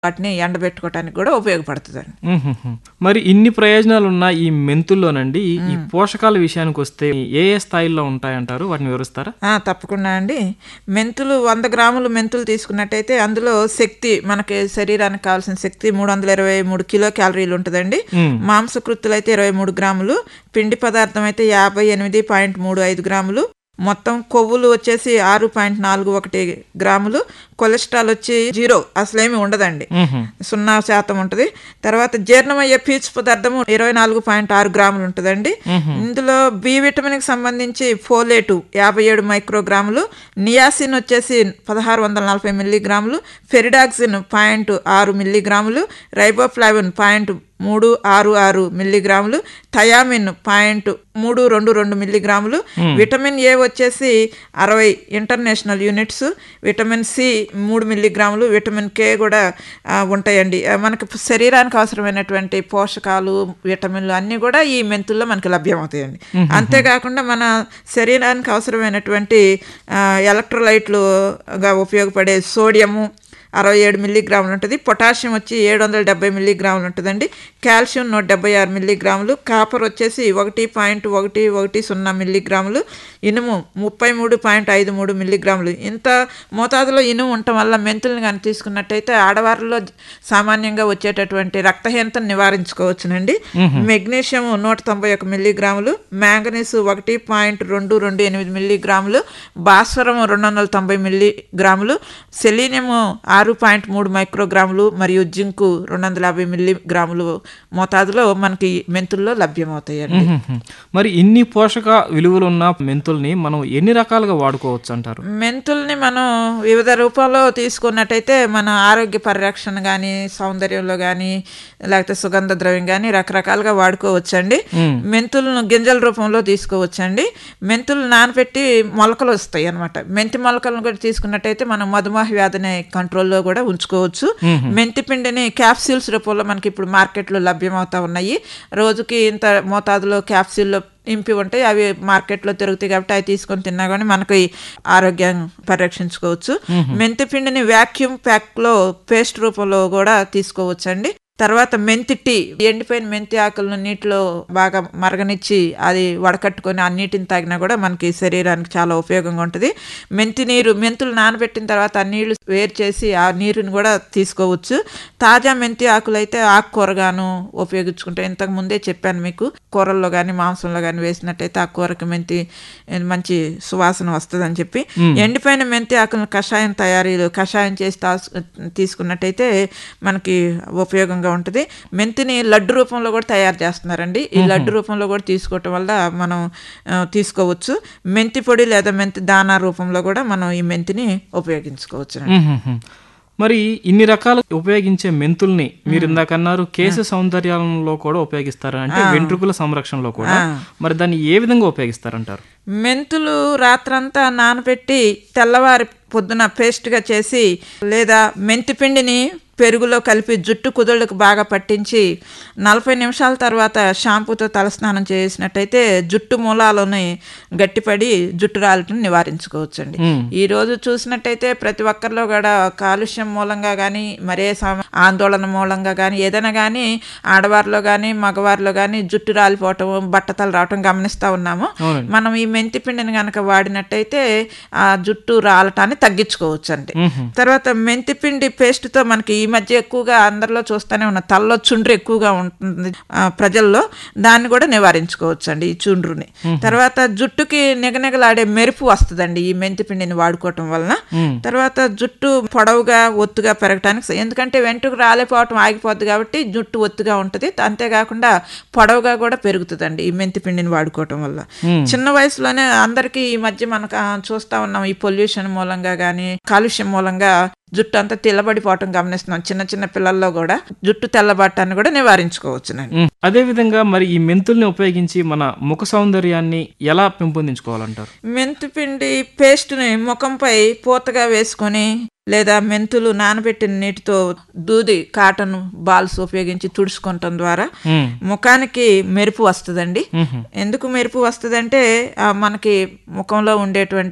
వాటిని ఎండబెట్టుకోవటానికి కూడా ఉపయోగపడుతుందండి మ్మ్హ్మ్. మరి ఇన్ని ప్రయోజనాలు ఉన్న ఈ మెంతుల్లోనండి ఈ పోషకాల విషయానికి వస్తే ఏ ఏ స్థాయిల్లో ఉంటాయంటారు వాటిని వివరిస్తారా ఆ, తప్పకుండా అండి మెంతులు వంద గ్రాములు మెంతులు తీసుకున్నట్టయితే అందులో శక్తి మనకి శరీరానికి కావాల్సిన శక్తి మూడు వందల ఇరవై మూడు కిలో క్యాలరీలు ఉంటుందండి మ్మ్. మాంసకృత్తులు అయితే ఇరవై మూడు గ్రాములు పిండి పదార్థం అయితే యాభై ఎనిమిది పాయింట్ మూడు ఐదు గ్రాములు మొత్తం కొవ్వులు వచ్చేసి ఆరు పాయింట్ నాలుగు ఒకటి గ్రాములు కొలెస్ట్రాల్ వచ్చి జీరో అసలేమి ఉండదండి మ్మ్హ్మ్. సున్నా శాతం ఉంటుంది తర్వాత జీర్ణమయ్యే పీచు పదార్థము ఇరవై నాలుగు పాయింట్ ఆరు గ్రాములు ఉంటుందండి ఇందులో బి విటమిన్ కి సంబంధించి ఫోలేటు యాభై ఏడు మైక్రోగ్రాములు నియాసిన్ వచ్చేసి పదహారు వందల నలభై మిల్లీగ్రాములు ఫెరిడాక్సిన్ పాయింట్ ఆరు మిల్లీగ్రాములు రైబోఫ్లావిన్ పాయింట్ మూడు ఆరు ఆరు మిల్లీగ్రాములు థయామిన్ పాయింట్ మూడు రెండు రెండు మిల్లీగ్రాములు విటమిన్ ఏ వచ్చేసి అరవై ఇంటర్నేషనల్ యూనిట్స్ విటమిన్ సి మూడు మిల్లీగ్రాములు విటమిన్ కే కూడా ఆ, ఉంటాయండి ఆ, మనకి శరీరానికి అవసరమైనటువంటి పోషకాలు విటమిన్లు అన్నీ కూడా ఈ మెంతుల్లో మనకి లభ్యమవుతాయండి అంతేకాకుండా మన శరీరానికి అవసరమైనటువంటి ఆ, ఎలక్ట్రోలైట్లుగా ఉపయోగపడే సోడియము అరవై ఏడు మిల్లీగ్రాములు ఉంటుంది పొటాషియం వచ్చి ఏడు వందల డెబ్బై మిల్లీగ్రాములు ఉంటుందండి కాల్షియం నూట డెబ్బై ఆరు మిల్లీగ్రాములు కాపర్ వచ్చేసి ఒకటి పాయింట్ ఒకటి ఒకటి సున్నా మిల్లీగ్రాములు ఇనుము ముప్పై మూడు పాయింట్ ఐదు మూడు మిల్లీగ్రాములు ఇంత మోతాదులో ఇనుము ఉండటం వల్ల మెంతుల్ని కానీ తీసుకున్నట్టయితే ఆడవారిలో సామాన్యంగా వచ్చేటటువంటి రక్తహీనతను నివారించుకోవచ్చునండి మెగ్నీషియం నూట తొంభై ఒక మిల్లీగ్రాములు మ్యాంగనీస్ ఒకటి పాయింట్ రెండు రెండు ఎనిమిది మిల్లీగ్రాములు భాస్వరం రెండు వందల తొంభై మిల్లీగ్రాములు సెలీనియము ఆరు పాయింట్ మూడు మైక్రోగ్రాములు మరియు జింకు రెండు వందల యాభై మిల్లీగ్రాములు మోతాదులో మనకి మెంతుల్లో లభ్యమవుతాయండి మ్మ్హ్మ్. మరి ఇన్ని పోషక విలువలు ఉన్న మెంతుల్ని మనం ఎన్ని రకాలుగా వాడుకోవచ్చు అంటారు మెంతుల్ని మనం వివిధ రూపాల్లో తీసుకున్నట్టయితే మన ఆరోగ్య పరిరక్షణ కానీ సౌందర్యంలో కానీ లేకపోతే సుగంధ ద్రవ్యం కానీ రకరకాలుగా వాడుకోవచ్చండి మెంతులను గింజల రూపంలో తీసుకోవచ్చండి మెంతులు నానబెట్టి మొలకలు వస్తాయి అనమాట మెంతి మొలకలను కూడా తీసుకున్నట్టయితే మనం మధుమేహ వ్యాధిని కంట్రోల్లో కూడా ఉంచుకోవచ్చు మెంతి పిండిని క్యాప్సూల్స్ రూపంలో మనకి ఇప్పుడు మార్కెట్లో లభ్యమవుతా ఉన్నాయి రోజుకి ఇంత మోతాదులో క్యాప్సూల్లో ఇంపి ఉంటాయి అవి మార్కెట్లో తిరుగుతాయి కాబట్టి అవి తీసుకొని తిన్నా కానీ మనకు ఈ ఆరోగ్యం పరిరక్షించుకోవచ్చు మెంతి పిండిని వ్యాక్యూమ్ ప్యాక్లో పేస్ట్ రూపంలో కూడా తీసుకోవచ్చండి తర్వాత మెంతి టీ ఎండిపోయిన మెంతి ఆకులను నీటిలో బాగా మరగనిచ్చి అది వడకట్టుకొని ఆ నీటిని తాగినా కూడా మనకి శరీరానికి చాలా ఉపయోగంగా ఉంటుంది మెంతి నీరు మెంతులు నానబెట్టిన తర్వాత ఆ నీళ్లు వేరు చేసి ఆ నీరుని కూడా తీసుకోవచ్చు తాజా మెంతి ఆకులు అయితే ఆకుకూరగాను ఉపయోగించుకుంటే ఇంతకు ముందే చెప్పాను మీకు కూరల్లో కానీ మాంసంలో కానీ వేసినట్టయితే ఆ కూరకి మెంతి మంచి సువాసన వస్తుందని చెప్పి ఎండిపోయిన మెంతి ఆకులను కషాయం తయారీలో కషాయం చేసి తాసు తీసుకున్నట్టయితే మనకి ఉపయోగంగా ఉంటుంది మెంతిని లడ్డు రూపంలో కూడా తయారు చేస్తున్నారండి ఈ లడ్డు రూపంలో కూడా తీసుకోవటం వల్ల మనం ఆ, తీసుకోవచ్చు మెంతి పొడి లేదా మెంతి దానా రూపంలో కూడా మనం ఈ మెంతిని ఉపయోగించుకోవచ్చు మ్మ్హ్మ్. మరి ఇన్ని రకాలు ఉపయోగించే మెంతుల్ని మీరు ఇందాక అన్నారు కేశ సౌందర్యాలలో కూడా ఉపయోగిస్తారు అంటే వెంట్రుకల సంరక్షణలో కూడా మరి దాన్ని ఏ విధంగా ఉపయోగిస్తారంటారు మెంతులు రాత్రంతా నానబెట్టి తెల్లవారి పొద్దున పేస్ట్గా చేసి లేదా మెంతి పిండిని పెరుగులో కలిపి జుట్టు కుదుళ్ళకు బాగా పట్టించి నలభై నిమిషాల తర్వాత షాంపూతో తలస్నానం చేసినట్టయితే జుట్టు మూలాలని గట్టిపడి జుట్టు రాలటం నివారించుకోవచ్చండి ఈ రోజు చూసినట్టయితే ప్రతి ఒక్కరిలో కూడా కాలుష్యం మూలంగా కానీ మరే సమ- ఆందోళన మూలంగా కానీ ఏదైనా కానీ ఆడవారిలో కానీ మగవారిలో కానీ జుట్టు రాలిపోవటం బట్టతలు రావటం గమనిస్తూ ఉన్నాము అవునండి. మనం ఈ మెంతి పిండిని కనుక వాడినట్టయితే ఆ జుట్టు రాలటాన్ని తగ్గించుకోవచ్చు అండి తర్వాత మెంతి పిండి పేస్ట్ తో మనకి ఈ మధ్య ఎక్కువగా అందరిలో చూస్తూనే ఉన్న తలలో చుండ్రు ఎక్కువగా ఉంటుంది ఆ, ప్రజల్లో దాన్ని కూడా నివారించుకోవచ్చు అండి ఈ చుండ్రుని తర్వాత జుట్టుకి నిగనిగలాడే మెరుపు వస్తుందండి ఈ మెంతి పిండిని వాడుకోవటం వలన తర్వాత జుట్టు పొడవుగా ఒత్తుగా పెరగటానికి స- ఎందుకంటే వెంట్రుకు రాలిపోవటం ఆగిపోద్ది కాబట్టి జుట్టు ఒత్తుగా ఉంటుంది అంతేకాకుండా పొడవుగా కూడా పెరుగుతుందండి ఈ మెంతి పిండిని వాడుకోవటం వల్ల చిన్న వయసులోనే అందరికీ ఈ మధ్య మనకు ఆ, చూస్తా ఉన్నాం ఈ పొల్యూషన్ మూలంగా కానీ కాలుష్యం మూలంగా జుట్టు అంతా తెల్లబడిపోవటం గమనిస్తున్నాం చిన్న చిన్న పిల్లల్లో కూడా జుట్టు తెల్లబట్టాన్ని కూడా నివారించుకోవచ్చునండి మ్మ్. అదే విధంగా మరి ఈ మెంతుల్ని ఉపయోగించి మన ముఖ సౌందర్యాన్ని ఎలా పెంపొందించుకోవాలంటారు మెంతి పిండి పేస్ట్ని ముఖంపై పూతగా వేసుకొని లేదా మెంతులు నానబెట్టిన నీటితో దూది కాటన్ బాల్స్ ఉపయోగించి తుడుచుకోవటం ద్వారా మ్మ్. ముఖానికి మెరుపు వస్తుందండి మ్మ్. ఎందుకు మెరుపు వస్తుందంటే ఆ, మనకి ముఖంలో ఉండేటువంటి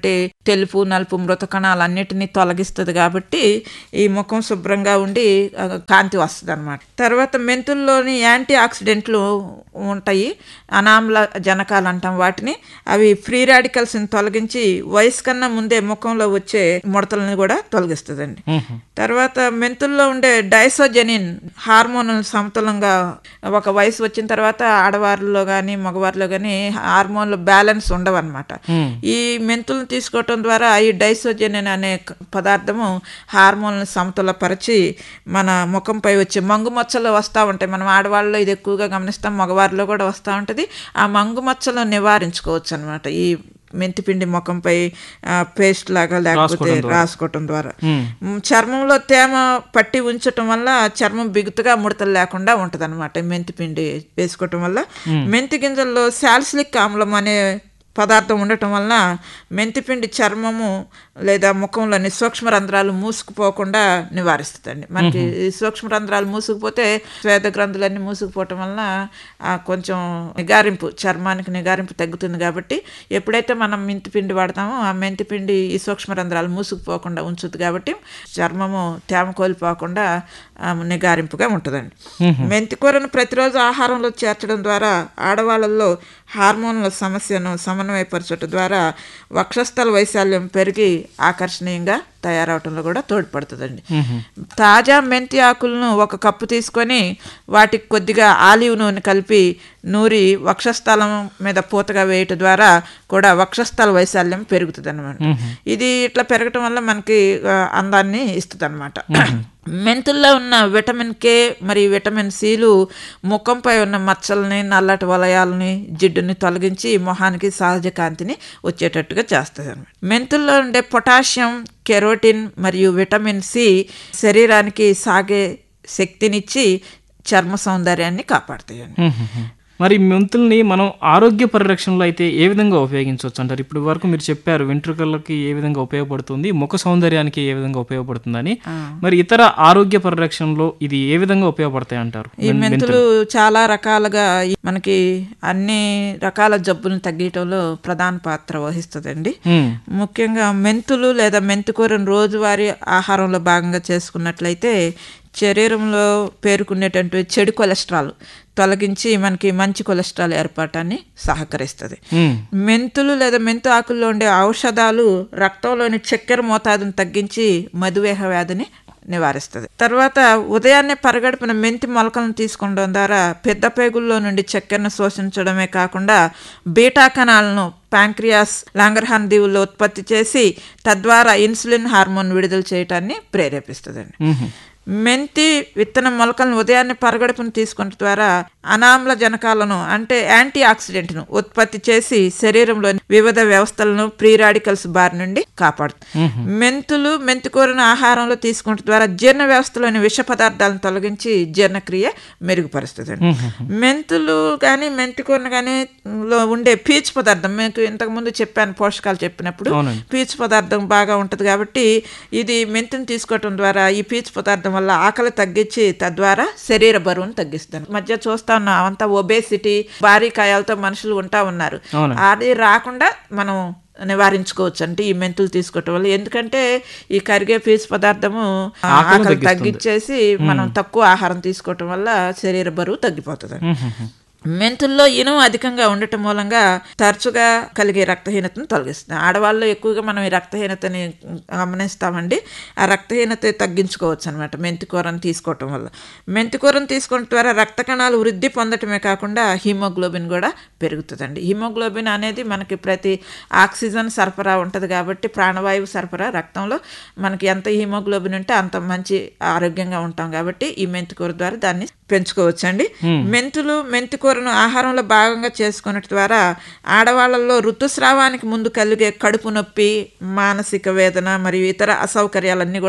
తెలుపు నలుపు మృత కణాలన్నిటినీ తొలగిస్తుంది కాబట్టి ఈ ముఖం శుభ్రంగా ఉండి ఆ, కాంతి వస్తుంది అనమాట తర్వాత మెంతుల్లోని యాంటీ ఆక్సిడెంట్లు ఉంటాయి అనామ్ల జనకాలు అంటాం వాటిని అవి ఫ్రీ రాడికల్స్ని తొలగించి వయసు కన్నా ముందే ముఖంలో వచ్చే ముడతలను కూడా తొలగిస్తుందండి తర్వాత మెంతుల్లో ఉండే డైసోజెనిన్ హార్మోన్ సమతులంగా ఒక వయసు వచ్చిన తర్వాత ఆడవారిలో కానీ మగవారిలో కానీ హార్మోన్లు బ్యాలెన్స్ ఉండవన్నమాట ఈ మెంతులను తీసుకోవటం ద్వారా ఈ డైసోజెనిన్ అనే క- పదార్థము హార్మోన్లను సమతులపరిచి మన ముఖంపై వచ్చే మంగు మచ్చలు వస్తూ ఉంటాయి మనం ఆడవాళ్ళలో ఇది ఎక్కువగా గమనిస్తాం మగవారిలో కూడా వస్తూ ఉంటుంది ఆ మంగు మచ్చలు నివారించుకోవచ్చు అనమాట ఈ మెంతిపిండి ముఖంపై ఆ, పేస్ట్ లాగా లేకపోతే రాసుకోవటం ద్వారా మ్, చర్మంలో తేమ పట్టి ఉంచటం వల్ల చర్మం బిగుతుగా ముడతలు లేకుండా ఉంటది అనమాట మెంతిపిండి వేసుకోవటం వల్ల మెంతి గింజల్లో శాల్సిలిక్ ఆమ్లం అనే పదార్థం ఉండటం వలన మెంతిపిండి చర్మము లేదా ముఖంలోని సూక్ష్మ రంధ్రాలు మూసుకుపోకుండా నివారిస్తుందండి మనకి ఈ సూక్ష్మ రంధ్రాలు మూసుకుపోతే శ్వేత గ్రంథులన్నీ మూసుకుపోవటం వలన ఆ, కొంచెం నిగారింపు చర్మానికి నిగారింపు తగ్గుతుంది కాబట్టి ఎప్పుడైతే మనం మెంతిపిండి వాడతామో ఆ మెంతిపిండి ఈ సూక్ష్మ రంధ్రాలు మూసుకుపోకుండా ఉంచుతుంది కాబట్టి చర్మము తేమ కోల్పోకుండా ఆ, నిగారింపుగా ఉంటుందండి మెంతికూరను ప్రతిరోజు ఆహారంలో చేర్చడం ద్వారా ఆడవాళ్ళల్లో హార్మోన్ల సమస్యను సమన్వయపరచడం ద్వారా వక్షస్థల వైశాల్యం పెరిగి ఆకర్షణీయంగా తయారవటంలో కూడా తోడ్పడుతుందండి తాజా మెంతి ఆకులను ఒక కప్పు తీసుకొని వాటికి కొద్దిగా ఆలివ్ నూనె కలిపి నూరి వక్షస్థలం మీద పూతగా వేయటం ద్వారా కూడా వక్షస్థల వైశాల్యం పెరుగుతుంది అనమాట ఇది ఇట్లా పెరగటం వల్ల మనకి ఆ, అందాన్ని ఇస్తుంది అనమాట మెంతుల్లో ఉన్న విటమిన్ కే మరియు విటమిన్ సిలు ముఖంపై ఉన్న మచ్చల్ని నల్లటి వలయాలని జిడ్డుని తొలగించి మొహానికి సహజ కాంతిని వచ్చేటట్టుగా చేస్తుంది అనమాట మెంతుల్లో ఉండే పొటాషియం కెరోటిన్ మరియు విటమిన్ సి శరీరానికి సాగే శక్తినిచ్చి చర్మ సౌందర్యాన్ని కాపాడుతాయండి మరి మెంతుల్ని మనం ఆరోగ్య పరిరక్షణలో అయితే ఏ విధంగా ఉపయోగించవచ్చు అంటారు ఇప్పుడు వరకు మీరు చెప్పారు వెంట్రుకలకి ఏ విధంగా ఉపయోగపడుతుంది ముఖ సౌందర్యానికి ఏ విధంగా ఉపయోగపడుతుందని మరి ఇతర ఆరోగ్య పరిరక్షణలో ఇది ఏ విధంగా ఉపయోగపడతాయి అంటారు ఈ మెంతులు చాలా రకాలుగా ఈ మనకి అన్ని రకాల జబ్బులను తగ్గించడంలో ప్రధాన పాత్ర వహిస్తుందండి మ్మ్. ముఖ్యంగా మెంతులు లేదా మెంతికూరను రోజువారీ ఆహారంలో భాగంగా చేసుకున్నట్లయితే శరీరంలో పేరుకునేటువంటి చెడు కొలెస్ట్రాల్ తొలగించి మనకి మంచి కొలెస్ట్రాల్ ఏర్పడటాన్ని సహకరిస్తుంది మ్మ్. మెంతులు లేదా మెంతు ఆకుల్లో ఉండే ఔషధాలు రక్తంలోని చక్కెర మోతాదును తగ్గించి మధుమేహ వ్యాధిని నివారిస్తుంది తర్వాత ఉదయాన్నే పరగడుపున మెంతి మొలకలను తీసుకోవడం ద్వారా పెద్ద పేగుల్లో నుండి చక్కెరను శోషించడమే కాకుండా బీటా కణాలను ప్యాంక్రియాస్ లాంగర్హాన్ దీవుల్లో ఉత్పత్తి చేసి తద్వారా ఇన్సులిన్ హార్మోన్ విడుదల చేయటాన్ని ప్రేరేపిస్తుందండి మ్మ్. మెంతి విత్తన మొలకలను ఉదయాన్నే పరగడుపును తీసుకున్న ద్వారా అనామ్ల జనకాలను అంటే యాంటీ ఆక్సిడెంట్ను ఉత్పత్తి చేసి శరీరంలోని వివిధ వ్యవస్థలను ప్రీ రాడికల్స్ బారి నుండి కాపాడుతుంది మెంతులు మెంతికూరను ఆహారంలో తీసుకుంట ద్వారా జీర్ణ వ్యవస్థలోని విష పదార్థాలను తొలగించి జీర్ణక్రియ మెరుగుపరుస్తుంది మెంతులు కానీ మెంతికూరను కానీ లో ఉండే పీచు పదార్థం మీకు ఇంతకు ముందు చెప్పాను పోషకాలు చెప్పినప్పుడు అవునండి. పీచు పదార్థం బాగా ఉంటుంది కాబట్టి ఇది మెంతిని తీసుకోవటం ద్వారా ఈ పీచు పదార్థం వల్ల ఆకలి తగ్గించి తద్వారా శరీర బరువును తగ్గిస్తుంది మధ్య చూస్తా ఉన్నాం అంతా ఒబేసిటీ భారీ కాయాలతో మనుషులు ఉంటా ఉన్నారు అవును. అది రాకుండా మనం నివారించుకోవచ్చు అంటే ఈ మెంతులు తీసుకోవటం వల్ల ఎందుకంటే ఈ కరిగే పీచు పదార్థము ఆ, ఆకలిని ఆకలి తగ్గిస్తుంది. తగ్గించేసి మనం తక్కువ ఆహారం తీసుకోవటం వల్ల శరీర బరువు తగ్గిపోతుంది మ్మ్. మెంతుల్లో ఇనుము అధికంగా ఉండటం మూలంగా తరచుగా కలిగే రక్తహీనతను తొలగిస్తుంది ఆడవాళ్ళు ఎక్కువగా మనం ఈ రక్తహీనతని గమనిస్తామండి ఆ రక్తహీనత తగ్గించుకోవచ్చు అనమాట మెంతికూరను తీసుకోవటం వల్ల మెంతికూరను తీసుకోవడం ద్వారా రక్త కణాలు వృద్ధి పొందటమే కాకుండా హిమోగ్లోబిన్ కూడా పెరుగుతుందండి హిమోగ్లోబిన్ అనేది మనకి ప్రతి ఆక్సిజన్ సరఫరా ఉంటుంది కాబట్టి ప్రాణవాయువు సరఫరా రక్తంలో మనకి ఎంత హిమోగ్లోబిన్ ఉంటే అంత మంచి ఆరోగ్యంగా ఉంటాం కాబట్టి ఈ మెంతికూర ద్వారా దాన్ని పెంచుకోవచ్చండి మెంతులు మెంతికూరను ఆహారంలో భాగంగా చేసుకున్న ద్వారా ఆడవాళ్ళల్లో ఋతుస్రావానికి ముందు కలిగే కడుపు నొప్పి మానసిక వేదన మరియు ఇతర అసౌకర్యాలన్నీ కూడా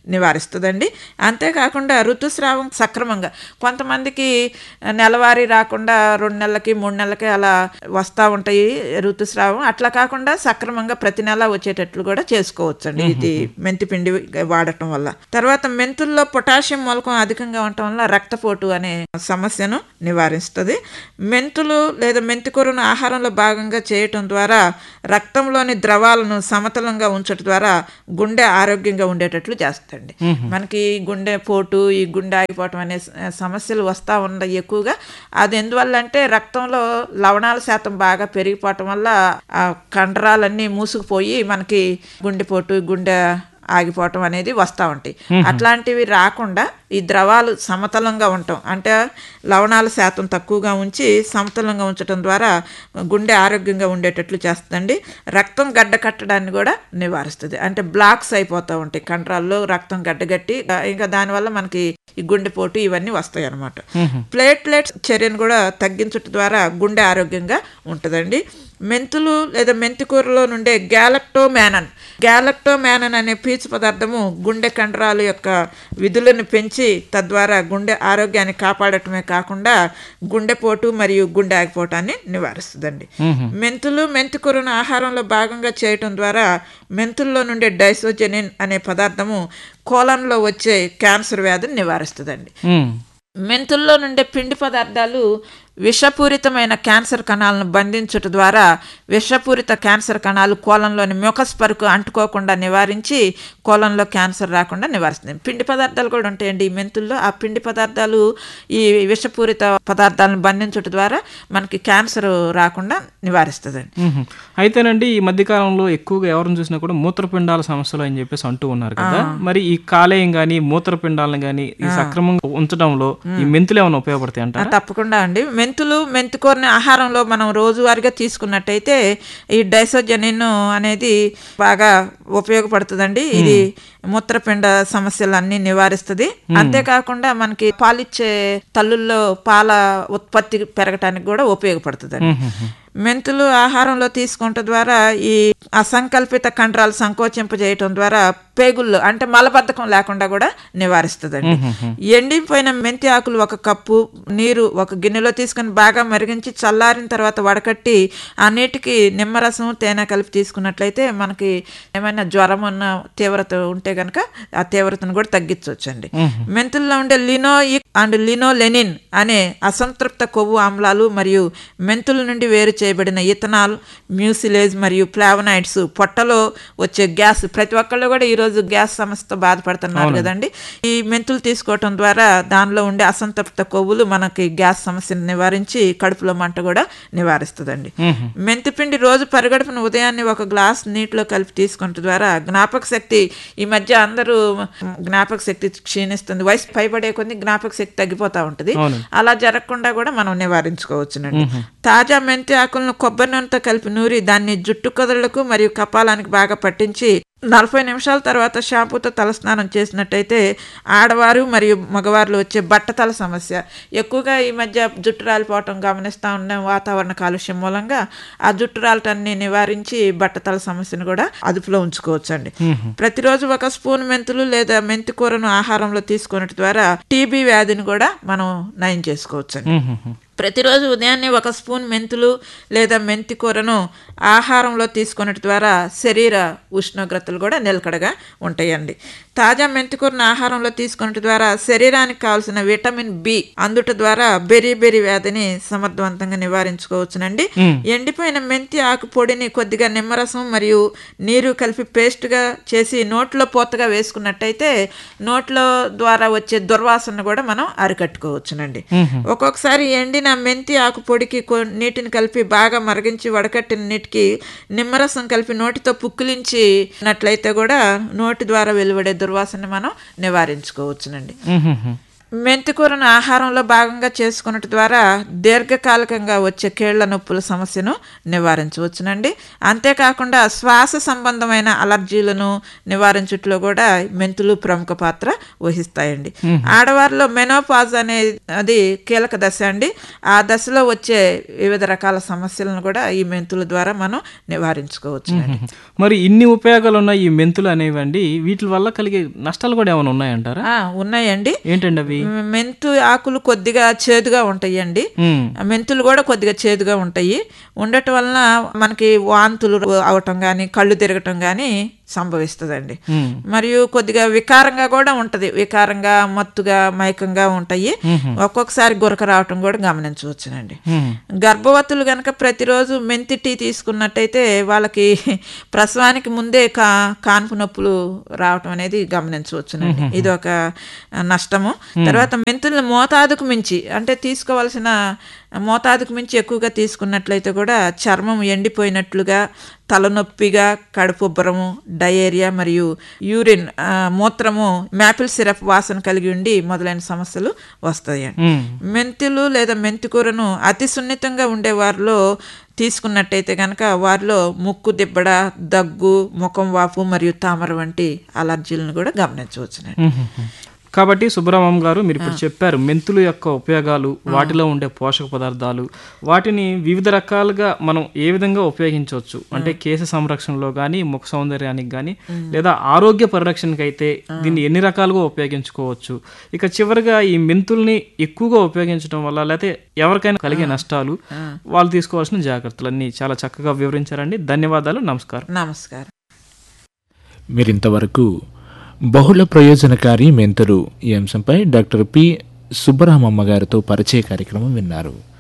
నివారిస్తుందండి అంతేకాకుండా ఋతుస్రావం సక్రమంగా కొంతమందికి నెలవారీ రాకుండా రెండు నెలలకి మూడు నెలలకి అలా వస్తూ ఉంటాయి ఋతుస్రావం అట్లా కాకుండా సక్రమంగా ప్రతి నెల వచ్చేటట్లు కూడా చేసుకోవచ్చండి ఇది మెంతి పిండి వాడటం వల్ల తర్వాత మెంతుల్లో పొటాషియం మూలకం అధికంగా ఉండటం వల్ల రక్తపోటు అనే సమస్యను నివారిస్తుంది మెంతులు లేదా మెంతికూరను ఆహారంలో భాగంగా చేయటం ద్వారా రక్తంలోని ద్రవాలను సమతలంగా ఉంచడం ద్వారా గుండె ఆరోగ్యంగా ఉండేటట్లు చేస్తుంది మనకి గుండె పోటు ఈ గుండె ఆగిపోవటం అనే స- సమస్యలు వస్తూ ఉన్నాయి ఎక్కువగా అది ఎందువల్ల అంటే రక్తంలో లవణాల శాతం బాగా పెరిగిపోవటం వల్ల ఆ కండరాలన్నీ మూసుకుపోయి మనకి గుండెపోటు గుండె ఆగిపోవటం అనేది వస్తూ ఉంటాయి అట్లాంటివి రాకుండా ఈ ద్రవాలు సమతలంగా ఉండటం అంటే లవణాల శాతం తక్కువగా ఉంచి సమతలంగా ఉంచడం ద్వారా గుండె ఆరోగ్యంగా ఉండేటట్లు చేస్తుందండి రక్తం గడ్డ కట్టడాన్ని కూడా నివారిస్తుంది అంటే బ్లాక్స్ అయిపోతూ ఉంటాయి కండరాల్లో రక్తం గడ్డగట్టి ఇంకా దానివల్ల మనకి ఈ గుండెపోటు ఇవన్నీ వస్తాయి అన్నమాట ప్లేట్లెట్స్ చర్యను కూడా తగ్గించడం ద్వారా గుండె ఆరోగ్యంగా ఉంటుందండి మెంతులు లేదా మెంతి కూరలో నుండే గ్యాలక్టోమ్యానన్ గ్యాలక్టోమ్యానన్ అనే పీచు పదార్థము గుండె కండరాల యొక్క విధులను పెంచి తద్వారా గుండె ఆరోగ్యాన్ని కాపాడటమే కాకుండా గుండెపోటు మరియు గుండె ఆగిపోవటాన్ని నివారిస్తుందండి మెంతులు మెంతి కూరను ఆహారంలో భాగంగా చేయటం ద్వారా మెంతుల్లో నుండే డైసోజెనిన్ అనే పదార్థము కోలంలో వచ్చే క్యాన్సర్ వ్యాధిని నివారిస్తుందండి ఉమ్. మెంతుల్లో నుండే పిండి పదార్థాలు విషపూరితమైన క్యాన్సర్ కణాలను బంధించటం ద్వారా విషపూరిత క్యాన్సర్ కణాలు కోలంలోని మ్యూకస్ పరుకు అంటుకోకుండా నివారించి కోలంలో క్యాన్సర్ రాకుండా నివారిస్తుంది పిండి పదార్థాలు కూడా ఉంటాయండి ఈ మెంతుల్లో ఆ పిండి పదార్థాలు ఈ విషపూరిత పదార్థాలను బంధించటం ద్వారా మనకి క్యాన్సర్ రాకుండా నివారిస్తుందండి మ్మ్. అయితేనండి ఈ మధ్యకాలంలో ఎక్కువగా ఎవరిని చూసినా కూడా మూత్రపిండాల సమస్యలు అని చెప్పేసి అంటూ ఉన్నారు కదా మరి ఈ కాలేయం గాని మూత్రపిండాలను గాని ఈ సక్రమంగా ఉంచడంలో ఈ మెంతులు ఏమైనా ఉపయోగపడతాయి ఆ, అంటారా తప్పకుండా అండి మెంతులు మెంతికూరని ఆహారంలో మనం రోజువారీగా తీసుకున్నట్టయితే ఈ డైసోజనిన్ అనేది బాగా ఉపయోగపడుతుందండి ఇది మూత్రపిండ సమస్యలన్నీ నివారిస్తుంది అంతేకాకుండా మనకి పాలిచ్చే తల్లుల్లో పాల ఉత్పత్తి పెరగటానికి కూడా ఉపయోగపడుతుందండి మెంతులు ఆహారంలో తీసుకుంట ద్వారా ఈ అసంకల్పిత కండరాలు సంకోచింపజేయటం ద్వారా పేగుళ్ళు అంటే మలబద్ధకం లేకుండా కూడా నివారిస్తుందండి ఎండిపోయిన మెంతి ఆకులు ఒక కప్పు నీరు ఒక గిన్నెలో తీసుకొని బాగా మరిగించి చల్లారిన తర్వాత వడకట్టి ఆ నీటికి నిమ్మరసం తేనె కలిపి తీసుకున్నట్లయితే మనకి ఏమైనా జ్వరం ఉన్న తీవ్రత ఉంటే గనక ఆ తీవ్రతను కూడా తగ్గించవచ్చండి మెంతుల్లో ఉండే లినోయిక్ అండ్ లినోలెనిన్ అనే అసంతృప్త కొవ్వు ఆమ్లాలు మరియు మెంతుల నుండి వేరు చేయబడిన ఇథనాల్ మ్యూసిలేజ్ మరియు ఫ్లావనాయిడ్స్ పొట్టలో వచ్చే గ్యాస్ ప్రతి ఒక్కళ్ళు కూడా ఈరోజు గ్యాస్ సమస్యతో బాధపడుతున్నారు కదండి ఈ మెంతులు తీసుకోవటం ద్వారా దానిలో ఉండే అసంతృప్త కొవ్వులు మనకి గ్యాస్ సమస్యను నివారించి కడుపులో మంట కూడా నివారిస్తుందండి మెంతిపిండి రోజు పరిగడుపున ఉదయాన్నే ఒక గ్లాస్ నీటిలో కలిపి తీసుకుంట ద్వారా జ్ఞాపక శక్తి ఈ మధ్య అందరూ జ్ఞాపక శక్తి క్షీణిస్తుంది వయసు పైబడే కొన్ని జ్ఞాపక శక్తి తగ్గిపోతా ఉంటుంది అవును. అలా జరగకుండా కూడా మనం నివారించుకోవచ్చునండి తాజా మెంతి ఆకులను కొబ్బరి నూనెతో కలిపి నూరి దాన్ని జుట్టు కుదళ్లకు మరియు కపాలానికి బాగా పట్టించి నలభై నిమిషాల తర్వాత షాంపూతో తలస్నానం చేసినట్టయితే ఆడవారు మరియు మగవారిలో వచ్చే బట్టతల సమస్య ఎక్కువగా ఈ మధ్య జుట్టు రాలిపోవటం గమనిస్తూ ఉన్నాం వాతావరణ కాలుష్యం మూలంగా ఆ జుట్టు రాలటాన్ని నివారించి బట్టతల సమస్యను కూడా అదుపులో ఉంచుకోవచ్చండి ప్రతిరోజు ఒక స్పూన్ మెంతులు లేదా మెంతి కూరను ఆహారంలో తీసుకున్నట్టు ద్వారా టీబీ వ్యాధిని కూడా మనం నయం చేసుకోవచ్చండి మ్మ్. ప్రతిరోజు ఉదయాన్నే ఒక స్పూన్ మెంతులు లేదా మెంతి కూరను ఆహారంలో తీసుకున్నట్టు ద్వారా శరీర ఉష్ణోగ్రతలు కూడా నిలకడగా ఉంటాయండి తాజా మెంతి కూరను ఆహారంలో తీసుకున్నట్టు ద్వారా శరీరానికి కావాల్సిన విటమిన్ బి అందుట ద్వారా బెరీ బెరీ వ్యాధిని సమర్థవంతంగా నివారించుకోవచ్చునండి ఎండిపోయిన మెంతి ఆకు పొడిని కొద్దిగా నిమ్మరసం మరియు నీరు కలిపి పేస్ట్గా చేసి నోట్లో పోతగా వేసుకున్నట్టయితే నోట్లో ద్వారా వచ్చే దుర్వాసన కూడా మనం అరికట్టుకోవచ్చునండి ఒక్కొక్కసారి ఎండిన మెంతి ఆకు పొడికి కొ- నీటిని కలిపి బాగా మరిగించి వడకట్టిన నీటికి నిమ్మరసం కలిపి నోటితో పుక్కిలించినట్లయితే కూడా నోటి ద్వారా వెలువడే దుర్వాసన మనం నివారించుకోవచ్చునండి మ్మ్. మెంతికూరను ఆహారంలో భాగంగా చేసుకున్నట్టు ద్వారా దీర్ఘకాలికంగా వచ్చే కీళ్ల నొప్పుల సమస్యను నివారించవచ్చునండి అంతేకాకుండా శ్వాస సంబంధమైన అలర్జీలను నివారించుట్లో కూడా మెంతులు ప్రముఖ పాత్ర వహిస్తాయండి ఆడవారిలో మెనోపాజ్ అనే అది కీలక దశ అండి ఆ దశలో వచ్చే వివిధ రకాల సమస్యలను కూడా ఈ మెంతుల ద్వారా మనం నివారించుకోవచ్చునండి మరి ఇన్ని ఉపయోగాలు ఉన్న ఈ మెంతులు అనేవండి వీటి వల్ల కలిగే నష్టాలు కూడా ఏమైనా ఉన్నాయంటారా ఆ, ఉన్నాయండి ఏంటండి అవి మెంతు ఆకులు కొద్దిగా చేదుగా ఉంటాయండి ఉమ్, మెంతులు కూడా కొద్దిగా చేదుగా ఉంటాయి ఉండటం వలన మనకి వాంతులు అవటం కానీ కళ్ళు తిరగటం కానీ సంభవిస్తుందండి ఉమ్, మరియు కొద్దిగా వికారంగా కూడా ఉంటది వికారంగా మత్తుగా మైకంగా ఉంటాయి ఒక్కొక్కసారి గురక రావటం కూడా గమనించవచ్చునండి ఉమ్, గర్భవతులు గనక ప్రతిరోజు మెంతి టీ తీసుకున్నట్టయితే వాళ్ళకి ప్రసవానికి ముందే కా కాన్పు నొప్పులు రావటం అనేది గమనించవచ్చునండి ఇది ఒక నష్టము తర్వాత మెంతులను మోతాదుకు మించి అంటే తీసుకోవాల్సిన మోతాదుకు మించి ఎక్కువగా తీసుకున్నట్లయితే కూడా చర్మం ఎండిపోయినట్లుగా తలనొప్పిగా కడుపుబ్బరము డయేరియా మరియు యూరిన్ ఆ, మూత్రము మ్యాపిల్ సిరప్ వాసన కలిగి ఉండి మొదలైన సమస్యలు వస్తాయండి ఉమ్, మెంతులు లేదా మెంతికూరను అతి సున్నితంగా ఉండే వారిలో తీసుకున్నట్టయితే కనుక వారిలో ముక్కు దిబ్బడ దగ్గు ముఖం వాపు మరియు తామర వంటి అలర్జీలను కూడా గమనించవచ్చునండి ఉమ్, ఉమ్. కాబట్టి సుబ్రహ్మణ్యం గారు మీరు ఇప్పుడు చెప్పారు మెంతుల యొక్క ఉపయోగాలు వాటిలో ఉండే పోషక పదార్థాలు వాటిని వివిధ రకాలుగా మనం ఏ విధంగా ఉపయోగించవచ్చు అంటే కేశ సంరక్షణలో కానీ ముఖ సౌందర్యానికి కానీ లేదా ఆరోగ్య పరిరక్షణకి అయితే దీన్ని ఎన్ని రకాలుగా ఉపయోగించుకోవచ్చు ఇక చివరిగా ఈ మెంతుల్ని ఎక్కువగా ఉపయోగించడం వల్ల లేకపోతే ఎవరికైనా కలిగే నష్టాలు వాళ్ళు తీసుకోవాల్సిన జాగ్రత్తలు అన్ని చాలా చక్కగా వివరించారండి ధన్యవాదాలు నమస్కారం నమస్కారం మీరింతవరకు బహుళ ప్రయోజనకారి మెంతులు ఈ అంశంపై డాక్టర్ పి సుబ్బరామమ్మ గారితో పరిచయ కార్యక్రమం విన్నారు